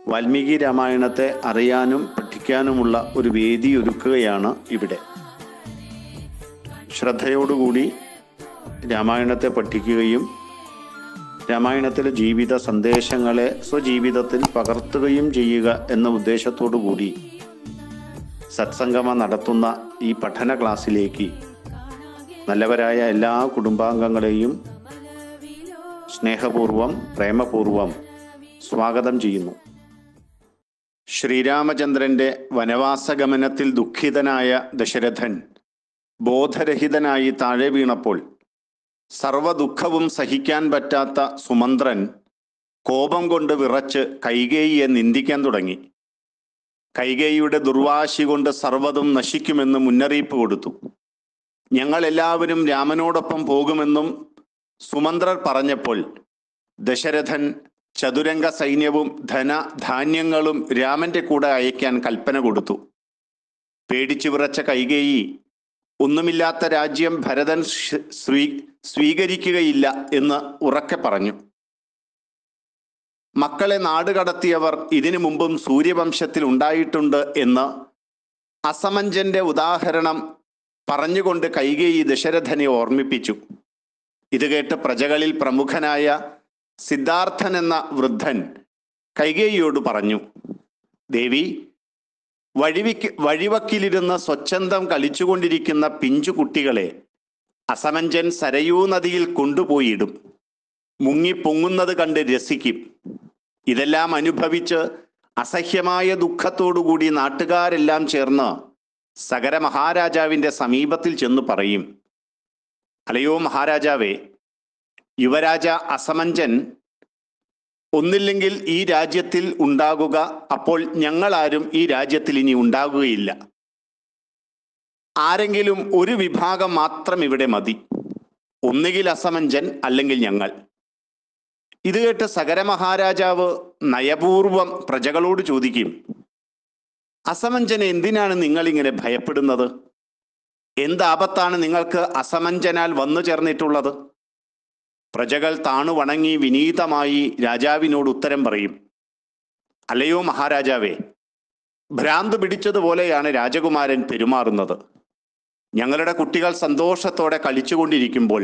വാൽമീകി രാമായണത്തെ അറിയാനും പഠിക്കാനുമുള്ള ഒരു വേദി ഒരുക്കുകയാണ് ഇവിടെ ശ്രദ്ധയോടുകൂടി രാമായണത്തെ പഠിക്കുകയും രാമായണത്തിലെ ജീവിത സന്ദേശങ്ങളെ സ്വജീവിതത്തിൽ പകർത്തുകയും ചെയ്യുക എന്ന ഉദ്ദേശത്തോടു കൂടി സത്സംഗമ നടത്തുന്ന ഈ പഠന ക്ലാസ്സിലേക്ക് നല്ലവരായ എല്ലാ കുടുംബാംഗങ്ങളെയും സ്നേഹപൂർവം പ്രേമപൂർവം സ്വാഗതം ചെയ്യുന്നു ശ്രീരാമചന്ദ്രന്റെ വനവാസഗമനത്തിൽ ദുഃഖിതനായ ദശരഥൻ ബോധരഹിതനായി താഴെ വീണപ്പോൾ സർവദുഃഖവും സഹിക്കാൻ പറ്റാത്ത സുമന്ത്രൻ കോപം കൊണ്ട് വിറച്ച് കൈകേയിയെ നിന്ദിക്കാൻ തുടങ്ങി കൈകേയിയുടെ ദുർവാശി കൊണ്ട് സർവ്വതും നശിക്കുമെന്ന് മുന്നറിയിപ്പ് കൊടുത്തു ഞങ്ങൾ എല്ലാവരും രാമനോടൊപ്പം പോകുമെന്നും സുമന്ത്രർ പറഞ്ഞപ്പോൾ ദശരഥൻ ചതുരംഗ സൈന്യവും ധന ധാന്യങ്ങളും രാമന്റെ കൂടെ അയക്കാൻ കൽപ്പന കൊടുത്തു പേടിച്ചു വിറച്ച കൈകേയി ഒന്നുമില്ലാത്ത രാജ്യം ഭരതൻ സ്വീ- സ്വീ സ്വീകരിക്കുകയില്ല എന്ന് ഉറക്കെ പറഞ്ഞു മക്കളെ നാടുകടത്തിയവർ ഇതിനു മുമ്പും സൂര്യവംശത്തിൽ ഉണ്ടായിട്ടുണ്ട് എന്ന് അസമഞ്ജന്റെ ഉദാഹരണം പറഞ്ഞുകൊണ്ട് കൈകേയി ദശരഥനെ ഓർമ്മിപ്പിച്ചു ഇത് കേട്ട് പ്രജകളിൽ പ്രമുഖനായ സിദ്ധാർത്ഥൻ എന്ന വൃദ്ധൻ കൈകേയിയോട് പറഞ്ഞു ദേവി വഴിവിക്ക് വഴിവക്കിലിരുന്ന് സ്വച്ഛന്തം കളിച്ചുകൊണ്ടിരിക്കുന്ന പിഞ്ചു കുട്ടികളെ അസമഞ്ജൻ സരയൂ നദിയിൽ കൊണ്ടുപോയിടും മുങ്ങി പൊങ്ങുന്നത് കണ്ട് രസിക്കും ഇതെല്ലാം അനുഭവിച്ച് അസഹ്യമായ ദുഃഖത്തോടുകൂടി നാട്ടുകാരെല്ലാം ചേർന്ന് സകര മഹാരാജാവിന്റെ സമീപത്തിൽ ചെന്ന് പറയും അലയോ മഹാരാജാവേ യുവരാജ അസമഞ്ജൻ ഒന്നില്ലെങ്കിൽ ഈ രാജ്യത്തിൽ ഉണ്ടാകുക അപ്പോൾ ഞങ്ങളാരും ഈ രാജ്യത്തിൽ ഇനി ഉണ്ടാകുകയില്ല ആരെങ്കിലും ഒരു വിഭാഗം മാത്രം ഇവിടെ മതി ഒന്നുകിൽ അസമഞ്ജൻ അല്ലെങ്കിൽ ഞങ്ങൾ ഇത് കേട്ട് സകര മഹാരാജാവ് നയപൂർവം പ്രജകളോട് ചോദിക്കും അസമഞ്ജനെ എന്തിനാണ് നിങ്ങൾ ഇങ്ങനെ ഭയപ്പെടുന്നത് എന്ത് ആപത്താണ് നിങ്ങൾക്ക് അസമഞ്ജനാൽ വന്നു ചേർന്നിട്ടുള്ളത് പ്രജകൾ താണു വണങ്ങി വിനീതമായി രാജാവിനോട് ഉത്തരം പറയും അല്ലയോ മഹാരാജാവേ ഭ്രാന്ത് പിടിച്ചതുപോലെയാണ് രാജകുമാരൻ പെരുമാറുന്നത് ഞങ്ങളുടെ കുട്ടികൾ സന്തോഷത്തോടെ കളിച്ചുകൊണ്ടിരിക്കുമ്പോൾ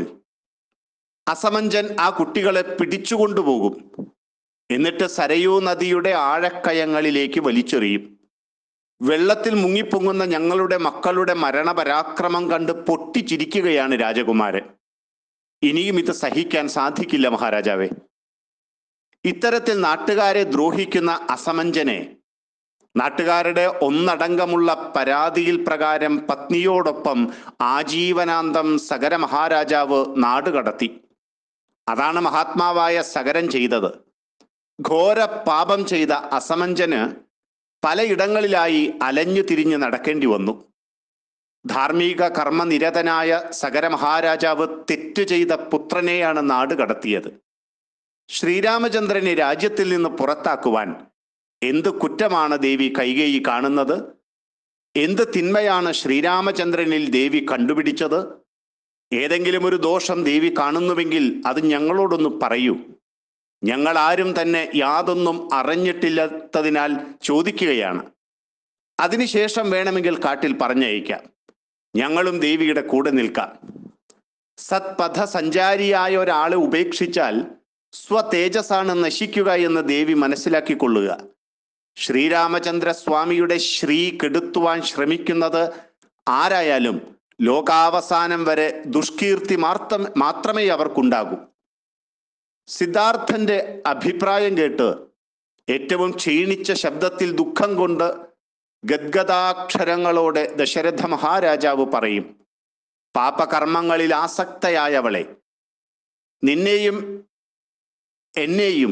അസമഞ്ജൻ ആ കുട്ടികളെ പിടിച്ചുകൊണ്ടുപോകും എന്നിട്ട് സരയൂ നദിയുടെ ആഴക്കയങ്ങളിലേക്ക് വലിച്ചെറിയും വെള്ളത്തിൽ മുങ്ങിപ്പൊങ്ങുന്ന ഞങ്ങളുടെ മക്കളുടെ മരണപരാക്രമം കണ്ട് പൊട്ടിച്ചിരിക്കുകയാണ് രാജകുമാരൻ ഇനിയും ഇത് സഹിക്കാൻ സാധിക്കില്ല മഹാരാജാവേ ഇത്തരത്തിൽ നാട്ടുകാരെ ദ്രോഹിക്കുന്ന അസമഞ്ജനെ നാട്ടുകാരുടെ ഒന്നടങ്കമുള്ള പരാതിയിൽ പ്രകാരം പത്നിയോടൊപ്പം ആജീവനാന്തം സകര മഹാരാജാവ് നാടുകടത്തി അതാണ് മഹാത്മാവായ സകരൻ ചെയ്തത് ഘോര പാപം ചെയ്ത അസമഞ്ജന് പലയിടങ്ങളിലായി അലഞ്ഞു തിരിഞ്ഞ് നടക്കേണ്ടി വന്നു ധാർമ്മിക കർമ്മനിരതനായ സകര മഹാരാജാവ് തെറ്റു ചെയ്ത പുത്രനെയാണ് നാട് കടത്തിയത് ശ്രീരാമചന്ദ്രനെ രാജ്യത്തിൽ നിന്ന് പുറത്താക്കുവാൻ എന്ത് കുറ്റമാണ് ദേവി കൈകേയി കാണുന്നത് എന്ത് തിന്മയാണ് ശ്രീരാമചന്ദ്രനിൽ ദേവി കണ്ടുപിടിച്ചത് ഏതെങ്കിലും ഒരു ദോഷം ദേവി കാണുന്നുവെങ്കിൽ അത് ഞങ്ങളോടൊന്ന് പറയൂ ഞങ്ങൾ ആരും തന്നെ യാതൊന്നും അറിഞ്ഞിട്ടില്ലാത്തതിനാൽ ചോദിക്കുകയാണ് അതിനുശേഷം വേണമെങ്കിൽ കാട്ടിൽ പറഞ്ഞയക്കാം ഞങ്ങളും ദേവിയുടെ കൂടെ നിൽക്കാം സത്പഥ സഞ്ചാരിയായ ഒരാളെ ഉപേക്ഷിച്ചാൽ സ്വതേജസ്സാണ് നശിക്കുക എന്ന് ദേവി മനസ്സിലാക്കിക്കൊള്ളുക ശ്രീരാമചന്ദ്ര സ്വാമിയുടെ ശ്രീ കെടുത്തുവാൻ ശ്രമിക്കുന്നത് ആരായാലും ലോകാവസാനം വരെ ദുഷ്കീർത്തി മാർത്തം മാത്രമേ അവർക്കുണ്ടാകൂ സിദ്ധാർത്ഥന്റെ അഭിപ്രായം കേട്ട് ഏറ്റവും ക്ഷീണിച്ച ശബ്ദത്തിൽ ദുഃഖം കൊണ്ട് ഗദ്ഗദാക്ഷരങ്ങളോടെ ദശരഥ മഹാരാജാവ് പറയും പാപകർമ്മങ്ങളിൽ ആസക്തയായവളെ നിന്നെയും എന്നെയും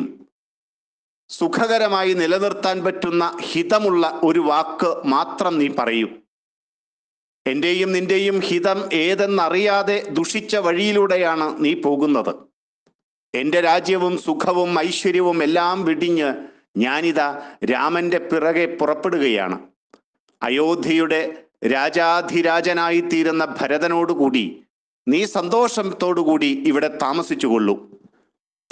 സുഖകരമായി നിലനിർത്താൻ പറ്റുന്ന ഹിതമുള്ള ഒരു വാക്ക് മാത്രം നീ പറയൂ എന്റെയും നിന്റെയും ഹിതം ഏതെന്നറിയാതെ ദുഷിച്ച വഴിയിലൂടെയാണ് നീ പോകുന്നത് എന്റെ രാജ്യവും സുഖവും ഐശ്വര്യവും എല്ലാം വെടിഞ്ഞ് ഞാനിതാ രാമന്റെ പിറകെ പുറപ്പെടുകയാണ് അയോധ്യയുടെ രാജാധിരാജനായി തീരുന്ന ഭരതനോടുകൂടി നീ സന്തോഷത്തോടുകൂടി ഇവിടെ താമസിച്ചുകൊള്ളൂ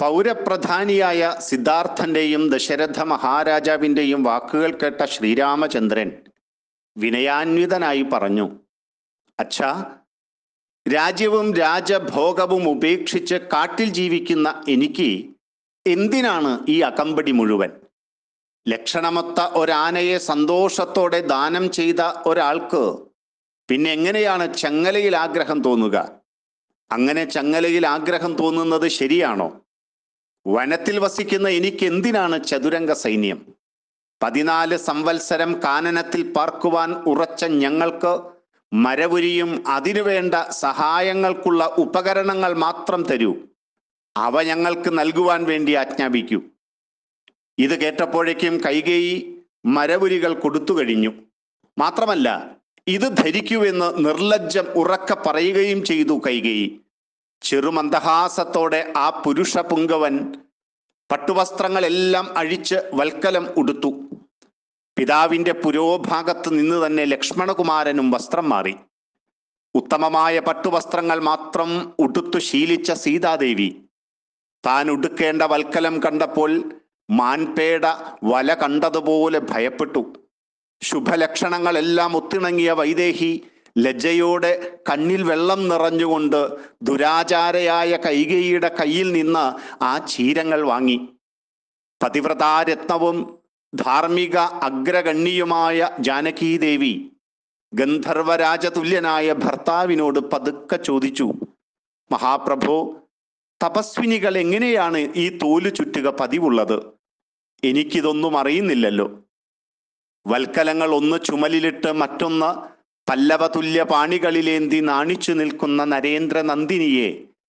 പൗരപ്രധാനിയായ സിദ്ധാർത്ഥന്റെയും ദശരഥ മഹാരാജാവിന്റെയും വാക്കുകൾ കേട്ട ശ്രീരാമചന്ദ്രൻ വിനയാന്വിതനായി പറഞ്ഞു അച്ഛാ രാജ്യവും രാജഭോഗവും ഉപേക്ഷിച്ച് കാട്ടിൽ ജീവിക്കുന്ന എനിക്ക് എന്തിനാണ് ഈ അകമ്പടി മുഴുവൻ ലക്ഷണമൊത്ത ഒരാനയെ സന്തോഷത്തോടെ ദാനം ചെയ്ത ഒരാൾക്ക് പിന്നെ എങ്ങനെയാണ് ചങ്ങലയിൽ ആഗ്രഹം തോന്നുക അങ്ങനെ ചങ്ങലയിൽ ആഗ്രഹം തോന്നുന്നത് ശരിയാണോ വനത്തിൽ വസിക്കുന്ന എനിക്ക് എന്തിനാണ് ചതുരംഗ സൈന്യം പതിനാല് സംവത്സരം കാനനത്തിൽ പാർക്കുവാൻ ഉറച്ച ഞങ്ങൾക്ക് മരവുരിയും അതിനുവേണ്ട സഹായങ്ങൾക്കുള്ള ഉപകരണങ്ങൾ മാത്രം തരൂ അവ ഞങ്ങൾക്ക് നൽകുവാൻ വേണ്ടി ആജ്ഞാപിക്കൂ ഇത് കേട്ടപ്പോഴേക്കും കൈകേയി മരവുരികൾ കൊടുത്തു കഴിഞ്ഞു മാത്രമല്ല ഇത് ധരിക്കുവെന്ന് നിർലജ്ജം ഉറക്ക പറയുകയും ചെയ്തു കൈകേയി ചെറുമന്ദഹാസത്തോടെ ആ പുരുഷ പുങ്കവൻ പട്ടുവസ്ത്രങ്ങളെല്ലാം അഴിച്ച് വൽക്കലം ഉടുത്തു പിതാവിന്റെ പുരോഭാഗത്ത് നിന്ന് തന്നെ ലക്ഷ്മണകുമാരനും വസ്ത്രം മാറി ഉത്തമമായ പട്ടുവസ്ത്രങ്ങൾ മാത്രം ഉടുത്തു ശീലിച്ച സീതാദേവി താൻ ഉടുക്കേണ്ട വൽക്കലം കണ്ടപ്പോൾ മാൻപേട വല കണ്ടതുപോലെ ഭയപ്പെട്ടു ശുഭലക്ഷണങ്ങളെല്ലാം ഒത്തിണങ്ങിയ വൈദേഹി ലജ്ജയോടെ കണ്ണിൽ വെള്ളം നിറഞ്ഞുകൊണ്ട് ദുരാചാരയായ കൈകേയിയുടെ കയ്യിൽ നിന്ന് ആ ചീരങ്ങൾ വാങ്ങി പതിവ്രതാരത്നവും ധാർമ്മിക അഗ്രഗണ്യയുമായ ജാനകീദേവി ഗന്ധർവരാജതുല്യനായ ഭർത്താവിനോട് പതുക്കെ ചോദിച്ചു മഹാപ്രഭു തപസ്വിനികൾ എങ്ങനെയാണ് ഈ തോല് ചുറ്റുക പതിവുള്ളത് എനിക്കിതൊന്നും അറിയുന്നില്ലല്ലോ വൽക്കലങ്ങൾ ഒന്ന് ചുമലിലിട്ട് മറ്റൊന്ന് പല്ലവതുല്യ പാണികളിലേന്തി നാണിച്ചു നിൽക്കുന്ന നരേന്ദ്ര നന്ദിനിയെ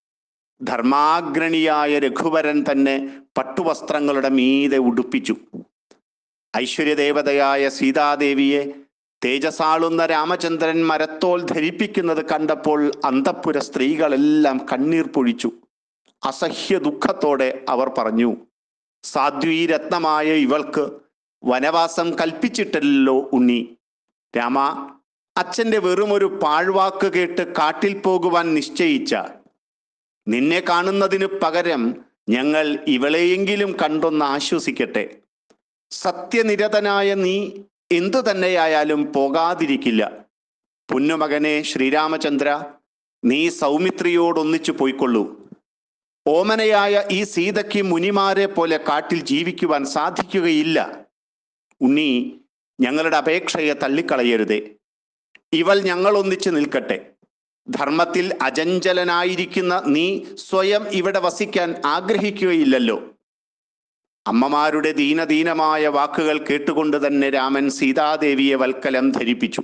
ധർമാഗ്രണിയായ രഘുവരൻ തന്നെ പട്ടുവസ്ത്രങ്ങളുടെ മീതെ ഉടുപ്പിച്ചു ഐശ്വര്യദേവതയായ സീതാദേവിയെ തേജസാളുന്ന രാമചന്ദ്രൻ മരത്തോൽ ധരിപ്പിക്കുന്നത് കണ്ടപ്പോൾ അന്തപ്പുര സ്ത്രീകളെല്ലാം കണ്ണീർ പൊഴിച്ചു അസഹ്യ ദുഃഖത്തോടെ അവർ പറഞ്ഞു സാധ്വീരത്നമായ ഇവൾക്ക് വനവാസം കൽപ്പിച്ചിട്ടല്ലോ ഉണ്ണി രാമ അച്ഛന്റെ വെറുമൊരു പാഴ്വാക്ക് കേട്ട് കാട്ടിൽ പോകുവാൻ നിശ്ചയിച്ച നിന്നെ കാണുന്നതിന് പകരം ഞങ്ങൾ ഇവളെയെങ്കിലും കണ്ടൊന്ന് ആശ്വസിക്കട്ടെ സത്യനിരതനായ നീ എന്തു തന്നെയായാലും പോകാതിരിക്കില്ല പൊന്നുമകനെ ശ്രീരാമചന്ദ്ര നീ സൗമിത്രിയോടൊന്നിച്ചു പോയിക്കൊള്ളൂ ഓമനയായ ഈ സീതയ്ക്ക് മുനിമാരെ പോലെ കാട്ടിൽ ജീവിക്കുവാൻ സാധിക്കുകയില്ല ഉണ്ണി ഞങ്ങളുടെ അപേക്ഷയെ തള്ളിക്കളയരുതേ ഇവൾ ഞങ്ങൾ ഒന്നിച്ച് നിൽക്കട്ടെ ധർമ്മത്തിൽ അജഞ്ചലനായിരിക്കുന്ന നീ സ്വയം ഇവിടെ വസിക്കാൻ ആഗ്രഹിക്കുകയില്ലല്ലോ അമ്മമാരുടെ ദീനദീനമായ വാക്കുകൾ കേട്ടുകൊണ്ട് തന്നെ രാമൻ സീതാദേവിയെ വൽക്കലം ധരിപ്പിച്ചു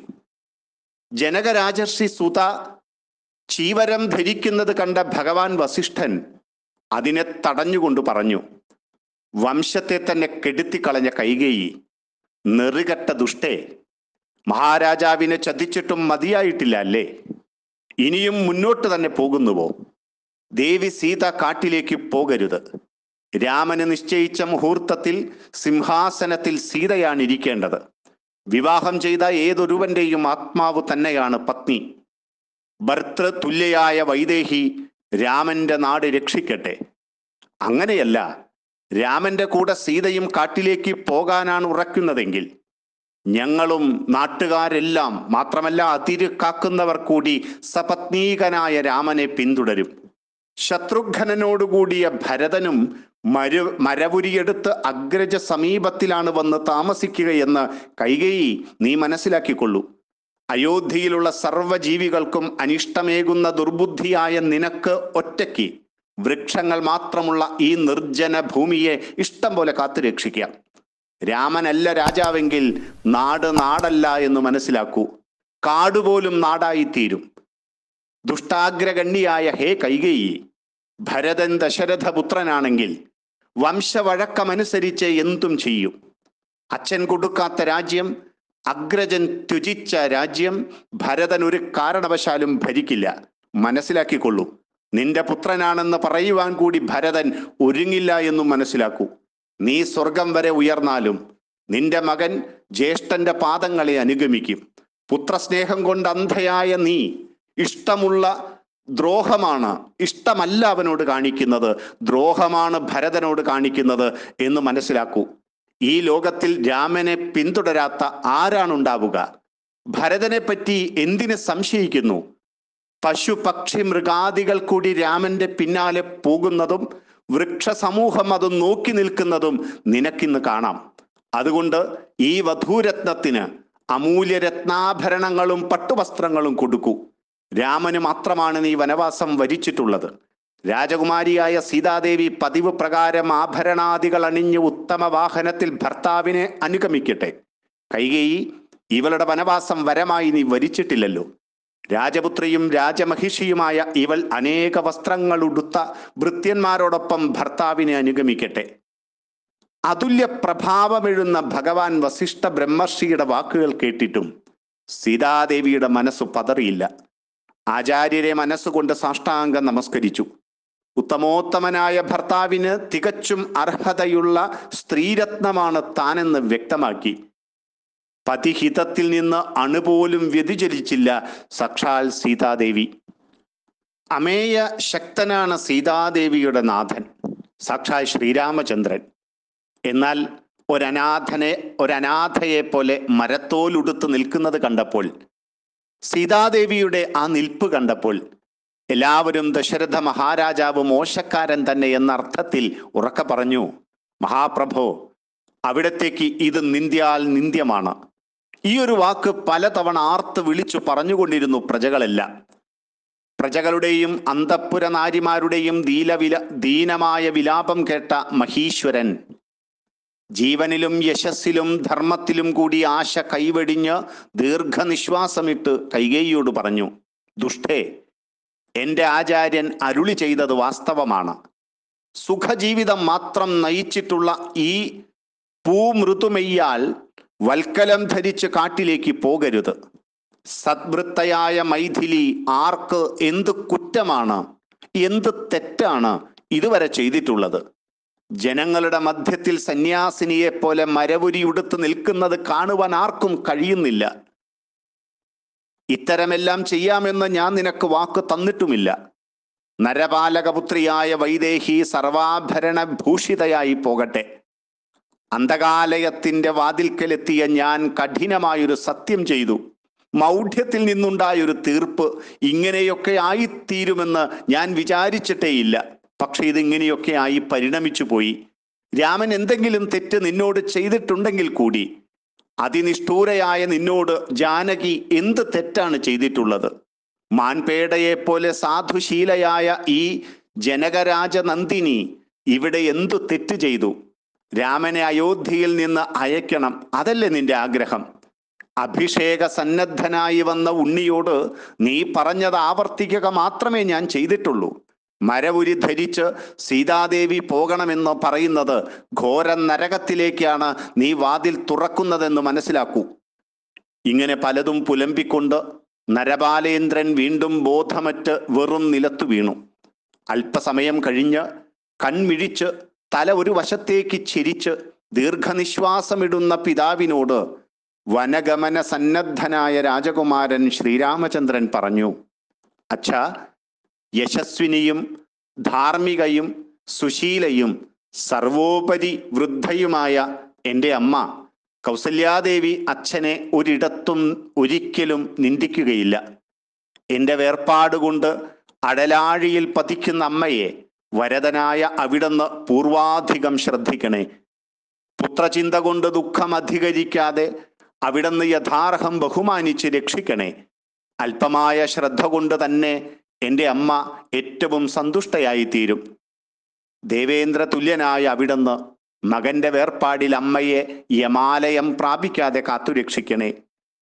ജനകരാജർഷി സുത ചീവരം ധരിക്കുന്നത് കണ്ട ഭഗവാൻ വസിഷ്ഠൻ അതിനെ തടഞ്ഞുകൊണ്ട് പറഞ്ഞു വംശത്തെ തന്നെ കെടുത്തിക്കളഞ്ഞ കൈകേയി നെറുകെട്ട ദുഷ്ടേ മഹാരാജാവിനെ ചതിച്ചിട്ടും മതിയായിട്ടില്ല അല്ലേ ഇനിയും മുന്നോട്ട് തന്നെ പോകുന്നുവോ ദേവി സീത കാട്ടിലേക്ക് പോകരുത് രാമന് നിശ്ചയിച്ച മുഹൂർത്തത്തിൽ സിംഹാസനത്തിൽ സീതയാണ് ഇരിക്കേണ്ടത് വിവാഹം ചെയ്ത ഏതൊരുവന്റെയും ആത്മാവ് തന്നെയാണ് പത്നി ഭർത്തൃ തുല്യയായ വൈദേഹി രാമന്റെ നാട് രക്ഷിക്കട്ടെ അങ്ങനെയല്ല രാമന്റെ കൂടെ സീതയും കാട്ടിലേക്ക് പോകാനാണ് ഉറക്കുന്നതെങ്കിൽ ഞങ്ങളും നാട്ടുകാരെല്ലാം മാത്രമല്ല അതിര് കാക്കുന്നവർ കൂടി സപത്നീകനായ രാമനെ പിന്തുടരും ശത്രുഘ്നനോടുകൂടിയ ഭരതനും മരു മരവുരിയെടുത്ത് അഗ്രജ സമീപത്തിലാണ് വന്ന് താമസിക്കുകയെന്ന് കൈകേയി നീ മനസ്സിലാക്കിക്കൊള്ളൂ അയോധ്യയിലുള്ള സർവ്വജീവികൾക്കും അനിഷ്ടമേകുന്ന ദുർബുദ്ധിയായ നിനക്ക് ഒറ്റയ്ക്ക് വൃക്ഷങ്ങൾ മാത്രമുള്ള ഈ നിർജ്ജന ഭൂമിയെ ഇഷ്ടം പോലെ കാത്തുരക്ഷിക്കാം രാമനല്ല രാജാവെങ്കിൽ നാട് നാടല്ല എന്ന് മനസ്സിലാക്കൂ കാടുപോലും നാടായിത്തീരും ദുഷ്ടാഗ്രഗണ്യായ ഹേ കൈകേയി ഭരതൻ ദശരഥപുത്രനാണെങ്കിൽ വംശവഴക്കമനുസരിച്ച് എന്തും ചെയ്യും അച്ഛൻ കൊടുക്കാത്ത രാജ്യം അഗ്രജൻ ത്യജിച്ച രാജ്യം ഭരതൻ ഒരു കാരണവശാലും ഭരിക്കില്ല മനസ്സിലാക്കിക്കൊള്ളൂ നിന്റെ പുത്രനാണെന്ന് പറയുവാൻ കൂടി ഭരതൻ ഒരുങ്ങില്ല എന്നും മനസ്സിലാക്കൂ നീ സ്വർഗം വരെ ഉയർന്നാലും നിന്റെ മകൻ ജ്യേഷ്ഠന്റെ പാദങ്ങളെ അനുഗമിക്കും പുത്രസ്നേഹം കൊണ്ട് അന്ധയായ നീ ഇഷ്ടമുള്ള ദ്രോഹമാണ് ഇഷ്ടമല്ല അവനോട് കാണിക്കുന്നത് ദ്രോഹമാണ് ഭരതനോട് കാണിക്കുന്നത് എന്ന് മനസ്സിലാക്കൂ ഈ ലോകത്തിൽ രാമനെ പിന്തുടരാത്ത ആരാണുണ്ടാവുക ഭരതനെ പറ്റി എന്തിന് സംശയിക്കുന്നു പശു പക്ഷി മൃഗാദികൾ കൂടി രാമന്റെ പിന്നാലെ പോകുന്നതും വൃക്ഷസമൂഹം അത് നോക്കി നിൽക്കുന്നതും നിനക്കിന്ന് കാണാം അതുകൊണ്ട് ഈ വധൂരത്നത്തിന് അമൂല്യ രത്നാഭരണങ്ങളും പട്ടുവസ്ത്രങ്ങളും കൊടുക്കൂ രാമന് മാത്രമാണ് നീ വനവാസം വരിച്ചിട്ടുള്ളത് രാജകുമാരിയായ സീതാദേവി പതിവ് പ്രകാരം ആഭരണാദികൾ അണിഞ്ഞ് ഉത്തമ വാഹനത്തിൽ ഭർത്താവിനെ അനുഗമിക്കട്ടെ കൈകേയി ഇവളുടെ വനവാസം വരമായി നീ വരിച്ചിട്ടില്ലല്ലോ രാജപുത്രിയും രാജമഹിഷിയുമായ ഇവൾ അനേക വസ്ത്രങ്ങൾ ഉടുത്ത ഭൃത്യന്മാരോടൊപ്പം ഭർത്താവിനെ അനുഗമിക്കട്ടെ അതുല്യ പ്രഭാവമെഴുന്ന ഭഗവാൻ വസിഷ്ഠ ബ്രഹ്മർഷിയുടെ വാക്കുകൾ കേട്ടിട്ടും സീതാദേവിയുടെ മനസ്സ് പതറിയില്ല ആചാര്യരെ മനസ്സുകൊണ്ട് സാഷ്ടാംഗം നമസ്കരിച്ചു ഉത്തമോത്തമനായ ഭർത്താവിന് തികച്ചും അർഹതയുള്ള സ്ത്രീരത്നമാണ് താനെന്ന് വ്യക്തമാക്കി പതിഹിതത്തിൽ നിന്ന് അണുപോലും വ്യതിചലിച്ചില്ല സക്ഷാൽ സീതാദേവി അമേയ ശക്തനാണ് സീതാദേവിയുടെ നാഥൻ സാക്ഷാൽ ശ്രീരാമചന്ദ്രൻ എന്നാൽ ഒരനാഥനെ ഒരനാഥയെ പോലെ മരത്തോലുടുത്ത് നിൽക്കുന്നത് കണ്ടപ്പോൾ സീതാദേവിയുടെ ആ നിൽപ്പ് കണ്ടപ്പോൾ എല്ലാവരും ദശരഥ മഹാരാജാവ് മോശക്കാരൻ തന്നെ എന്ന അർത്ഥത്തിൽ ഉറക്കെ പറഞ്ഞു മഹാപ്രഭോ അവിടത്തേക്ക് ഇത് നിന്ദ്യാൽ നിന്ദ്യമാണ് ഈ ഒരു വാക്ക് പലതവണ ആർത്ത് വിളിച്ചു പറഞ്ഞുകൊണ്ടിരുന്നു പ്രജകളെല്ലാം പ്രജകളുടെയും അന്തപ്പുര നാരിമാരുടെയും ദീലവില ദീനമായ വിലാപം കേട്ട മഹീശ്വരൻ ജീവനിലും യശസ്സിലും ധർമ്മത്തിലും കൂടി ആശ കൈവെടിഞ്ഞ് ദീർഘനിശ്വാസമിട്ട് കൈകേയിയോട് പറഞ്ഞു ദുഷ്ടേ എന്റെ ആചാര്യൻ അരുളി ചെയ്തത് വാസ്തവമാണ് സുഖജീവിതം മാത്രം നയിച്ചിട്ടുള്ള ഈ പൂമൃതുമെയ്യാൽ വൽക്കലം ധരിച്ച് കാട്ടിലേക്ക് പോകരുത് സദ്വൃത്തയായ മൈഥിലി ആർക്ക് എന്ത് കുറ്റമാണ് എന്ത് തെറ്റാണ് ഇതുവരെ ചെയ്തിട്ടുള്ളത് ജനങ്ങളുടെ മധ്യത്തിൽ സന്യാസിനിയെ പോലെ മരവുരി ഉടുത്ത് നിൽക്കുന്നത് കാണുവാൻ ആർക്കും കഴിയുന്നില്ല ഇത്തരമെല്ലാം ചെയ്യാമെന്ന് ഞാൻ നിനക്ക് വാക്ക് തന്നിട്ടുമില്ല നരപാലകപുത്രിയായ വൈദേഹി സർവാഭരണ ഭൂഷിതയായി പോകട്ടെ അന്ധകാലയത്തിന്റെ വാതിൽക്കലെത്തിയ ഞാൻ കഠിനമായൊരു സത്യം ചെയ്തു മൗഢ്യത്തിൽ നിന്നുണ്ടായൊരു തീർപ്പ് ഇങ്ങനെയൊക്കെ ആയിത്തീരുമെന്ന് ഞാൻ വിചാരിച്ചിട്ടേയില്ല പക്ഷെ ഇതിങ്ങനെയൊക്കെ ആയി പരിണമിച്ചു പോയി രാമൻ എന്തെങ്കിലും തെറ്റ് നിന്നോട് ചെയ്തിട്ടുണ്ടെങ്കിൽ കൂടി അതിനിഷ്ഠൂരയായ നിന്നോട് ജാനകി എന്ത് തെറ്റാണ് ചെയ്തിട്ടുള്ളത് മാൻപേടയെ പോലെ സാധുശീലയായ ഈ ജനകരാജ നന്ദിനി ഇവിടെ എന്തു തെറ്റ് ചെയ്തു രാമനെ അയോധ്യയിൽ നിന്ന് അയക്കണം അതല്ലേ നിന്റെ ആഗ്രഹം അഭിഷേക സന്നദ്ധനായി വന്ന ഉണ്ണിയോട് നീ പറഞ്ഞത് ആവർത്തിക്കുക മാത്രമേ ഞാൻ ചെയ്തിട്ടുള്ളൂ മരവുരി ധരിച്ച് സീതാദേവി പോകണമെന്ന് പറയുന്നത് ഘോര നരകത്തിലേക്കാണ് നീ വാതിൽ തുറക്കുന്നതെന്ന് മനസ്സിലാക്കൂ ഇങ്ങനെ പലതും പുലമ്പിക്കൊണ്ട് നരപാലേന്ദ്രൻ വീണ്ടും ബോധമറ്റ് വെറും നിലത്തു വീണു അല്പസമയം കഴിഞ്ഞ് കൺമിഴിച്ച് തല ഒരു വശത്തേക്ക് ചിരിച്ച് ദീർഘനിശ്വാസമിടുന്ന പിതാവിനോട് വനഗമന സന്നദ്ധനായ രാജകുമാരൻ ശ്രീരാമചന്ദ്രൻ പറഞ്ഞു അച്ഛാ യശസ്വിനിയും ധാർമ്മികയും സുശീലയും സർവോപരി വൃദ്ധയുമായ എൻ്റെ അമ്മ കൗസല്യാദേവി അച്ഛനെ ഒരിടത്തും ഒരിക്കലും നിന്ദിക്കുകയില്ല എൻ്റെ വേർപാടുകൊണ്ട് അടലാഴിയിൽ പതിക്കുന്ന അമ്മയെ വരദനായ അവിടുന്ന് പൂർവാധികം ശ്രദ്ധിക്കണേ പുത്രചിന്ത കൊണ്ട് ദുഃഖം അധികരിക്കാതെ അവിടുന്ന് യഥാർഹം ബഹുമാനിച്ച് രക്ഷിക്കണേ അല്പമായ ശ്രദ്ധ കൊണ്ട് തന്നെ എൻ്റെ അമ്മ ഏറ്റവും സന്തുഷ്ടയായി തീരും ദേവേന്ദ്ര തുല്യനായ അവിടുന്ന് മകന്റെ വേർപാടിൽ അമ്മയെ യമാലയം പ്രാപിക്കാതെ കാത്തുരക്ഷിക്കണേ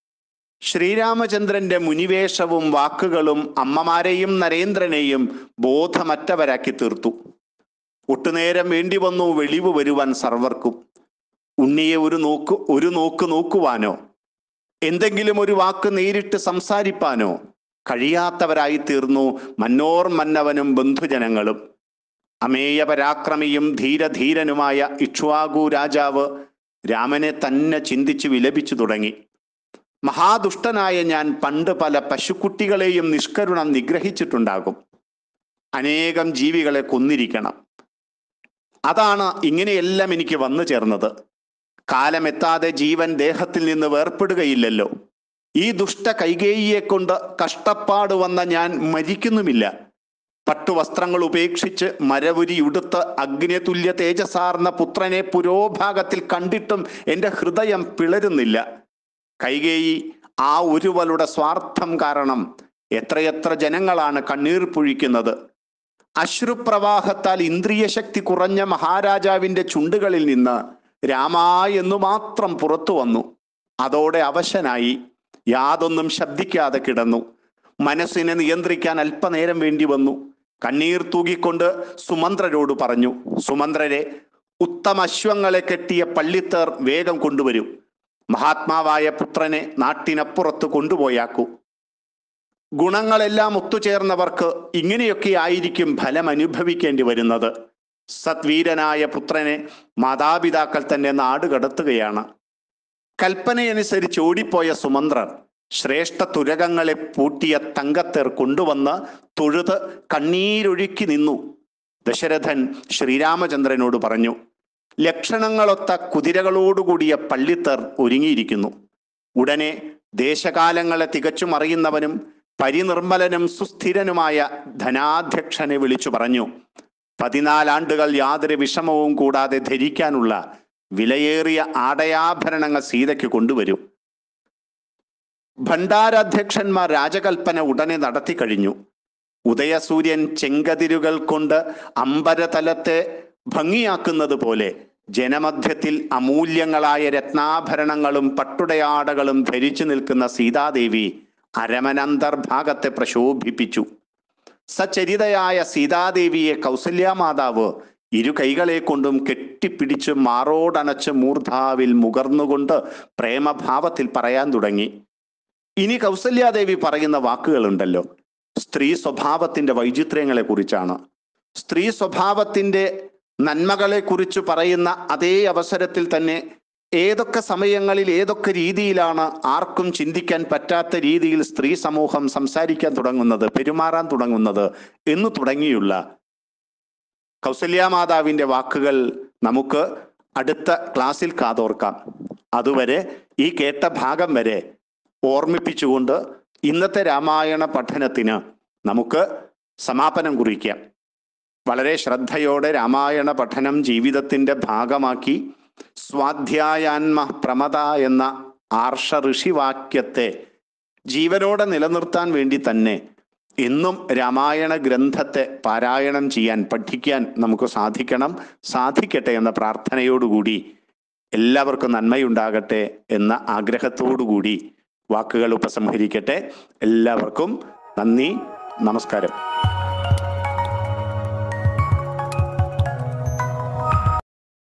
ശ്രീരാമചന്ദ്രന്റെ മുനിവേഷവും വാക്കുകളും അമ്മമാരെയും നരേന്ദ്രനെയും ബോധമറ്റവരാക്കി തീർത്തു ഒട്ടുനേരം വേണ്ടി വന്നു വെളിവ് വരുവാൻ സർവർക്കും ഉണ്ണിയെ ഒരു നോക്ക് ഒരു നോക്ക് നോക്കുവാനോ എന്തെങ്കിലും ഒരു വാക്ക് നേരിട്ട് സംസാരിപ്പാനോ കഴിയാത്തവരായി തീർന്നു മന്നോർ മന്നവനും ബന്ധുജനങ്ങളും അമേയ പരാക്രമിയും ധീരധീരനുമായ ഇക്ഷ്വാകു രാജാവ് രാമനെ തന്നെ ചിന്തിച്ച് വിലപിച്ചു തുടങ്ങി മഹാദുഷ്ടനായ ഞാൻ പണ്ട് പല പശുക്കുട്ടികളെയും നിഷ്കരുണം നിഗ്രഹിച്ചിട്ടുണ്ടാകും അനേകം ജീവികളെ കൊന്നിരിക്കണം അതാണ് ഇങ്ങനെയെല്ലാം എനിക്ക് വന്നു ചേർന്നത് കാലമെത്താതെ ജീവൻ ദേഹത്തിൽ നിന്ന് വേർപ്പെടുകയില്ലല്ലോ ഈ ദുഷ്ട കൈകേയിയെ കൊണ്ട് കഷ്ടപ്പാട് വന്ന ഞാൻ മരിക്കുന്നുമില്ല പട്ടുവസ്ത്രങ്ങൾ ഉപേക്ഷിച്ച് മരവുരി ഉടുത്ത് അഗ്നിതുല്യ തേജസാർന്ന പുത്രനെ പുരോഭാഗത്തിൽ കണ്ടിട്ടും എൻ്റെ ഹൃദയം പിളരുന്നില്ല കൈകേയി ആ ഒരുവളുടെ സ്വാർത്ഥം കാരണം എത്രയെത്ര ജനങ്ങളാണ് കണ്ണീർ പൊഴിക്കുന്നത് അശ്രുപ്രവാഹത്താൽ ഇന്ദ്രിയ ശക്തി കുറഞ്ഞ മഹാരാജാവിന്റെ ചുണ്ടുകളിൽ നിന്ന് രാമാ എന്നു മാത്രം പുറത്തു വന്നു അതോടെ അവശനായി യാതൊന്നും ശബ്ദിക്കാതെ കിടന്നു മനസ്സിനെ നിയന്ത്രിക്കാൻ അല്പനേരം വേണ്ടി വന്നു കണ്ണീർ തൂകിക്കൊണ്ട് സുമന്ത്രരോട് പറഞ്ഞു സുമന്ത്രരെ ഉത്തമ അശ്വങ്ങളെ കെട്ടിയ പള്ളിത്തേർ വേഗം കൊണ്ടുവരൂ മഹാത്മാവായ പുത്രനെ നാട്ടിനപ്പുറത്ത് കൊണ്ടുപോയാക്കൂ ഗുണങ്ങളെല്ലാം ഒത്തുചേർന്നവർക്ക് ഇങ്ങനെയൊക്കെ ആയിരിക്കും ഫലം അനുഭവിക്കേണ്ടി വരുന്നത് സത്വീരനായ പുത്രനെ മാതാപിതാക്കൾ തന്നെ നാട് കടത്തുകയാണ് കൽപ്പനയനുസരിച്ച് ഓടിപ്പോയ സുമന്ത്രർ ശ്രേഷ്ഠ തുരകങ്ങളെ പൂട്ടിയ തങ്കത്തേർ കൊണ്ടുവന്ന് തൊഴുത് കണ്ണീരൊഴുക്കി നിന്നു ദശരഥൻ ശ്രീരാമചന്ദ്രനോട് പറഞ്ഞു ലക്ഷണങ്ങളൊത്ത കുതിരകളോടുകൂടിയ പള്ളിത്തേർ ഒരുങ്ങിയിരിക്കുന്നു ഉടനെ ദേശകാലങ്ങളെ തികച്ചും അറിയുന്നവനും പരിനിർമ്മലനും സുസ്ഥിരനുമായ ധനാധ്യക്ഷനെ വിളിച്ചു പറഞ്ഞു പതിനാലാണ്ടുകൾ യാതൊരു വിഷമവും കൂടാതെ ധരിക്കാനുള്ള വിലയേറിയ ആടയാഭരണങ്ങൾ സീതയ്ക്ക് കൊണ്ടുവരൂ ഭണ്ഡാരാധ്യക്ഷന്മാർ രാജകൽപ്പന ഉടനെ നടത്തി കഴിഞ്ഞു ഉദയസൂര്യൻ ചെങ്കതിരുകൾ കൊണ്ട് അമ്പരതലത്തെ ഭംഗിയാക്കുന്നത് പോലെ ജനമധ്യത്തിൽ അമൂല്യങ്ങളായ രത്നാഭരണങ്ങളും പട്ടുടയാടകളും ധരിച്ചു നിൽക്കുന്ന സീതാദേവി അരമനന്തർഭാഗത്തെ പ്രശോഭിപ്പിച്ചു സചരിതയായ സീതാദേവിയെ കൗസല്യാമാതാവ് ഇരു കൈകളെ കൊണ്ടും കെട്ടിപ്പിടിച്ച് മാറോടണച്ച് മൂർധാവിൽ മുകർന്നുകൊണ്ട് പ്രേമഭാവത്തിൽ പറയാൻ തുടങ്ങി ഇനി കൗസല്യാദേവി പറയുന്ന വാക്കുകളുണ്ടല്ലോ സ്ത്രീ സ്വഭാവത്തിന്റെ വൈചിത്ര്യങ്ങളെ കുറിച്ചാണ് സ്ത്രീ സ്വഭാവത്തിന്റെ നന്മകളെ കുറിച്ച് പറയുന്ന അതേ അവസരത്തിൽ തന്നെ ഏതൊക്കെ സമയങ്ങളിൽ ഏതൊക്കെ രീതിയിലാണ് ആർക്കും ചിന്തിക്കാൻ പറ്റാത്ത രീതിയിൽ സ്ത്രീ സമൂഹം സംസാരിക്കാൻ തുടങ്ങുന്നത് പെരുമാറാൻ തുടങ്ങുന്നത് എന്ന് തുടങ്ങിയുള്ള കൗസല്യാമാതാവിന്റെ വാക്കുകൾ നമുക്ക് അടുത്ത ക്ലാസ്സിൽ കാതോർക്കാം അതുവരെ ഈ കേട്ട ഭാഗം വരെ ഓർമ്മിപ്പിച്ചുകൊണ്ട് ഇന്നത്തെ രാമായണ പഠനത്തിന് നമുക്ക് സമാപനം കുറിക്കാം വളരെ ശ്രദ്ധയോടെ രാമായണ പഠനം ജീവിതത്തിന്റെ ഭാഗമാക്കി സ്വാധ്യായാന്മ പ്രമദ എന്ന ആർഷ ഋഷിവാക്യത്തെ ജീവനോടെ നിലനിർത്താൻ വേണ്ടി തന്നെ എന്നും രാമായണ ഗ്രന്ഥത്തെ പാരായണം ചെയ്യാൻ പഠിക്കാൻ നമുക്ക് സാധിക്കണം സാധിക്കട്ടെ എന്ന പ്രാർത്ഥനയോടുകൂടി എല്ലാവർക്കും നന്മയുണ്ടാകട്ടെ എന്ന ആഗ്രഹത്തോടുകൂടി വാക്കുകൾ ഉപസംഹരിക്കട്ടെ എല്ലാവർക്കും നന്ദി നമസ്കാരം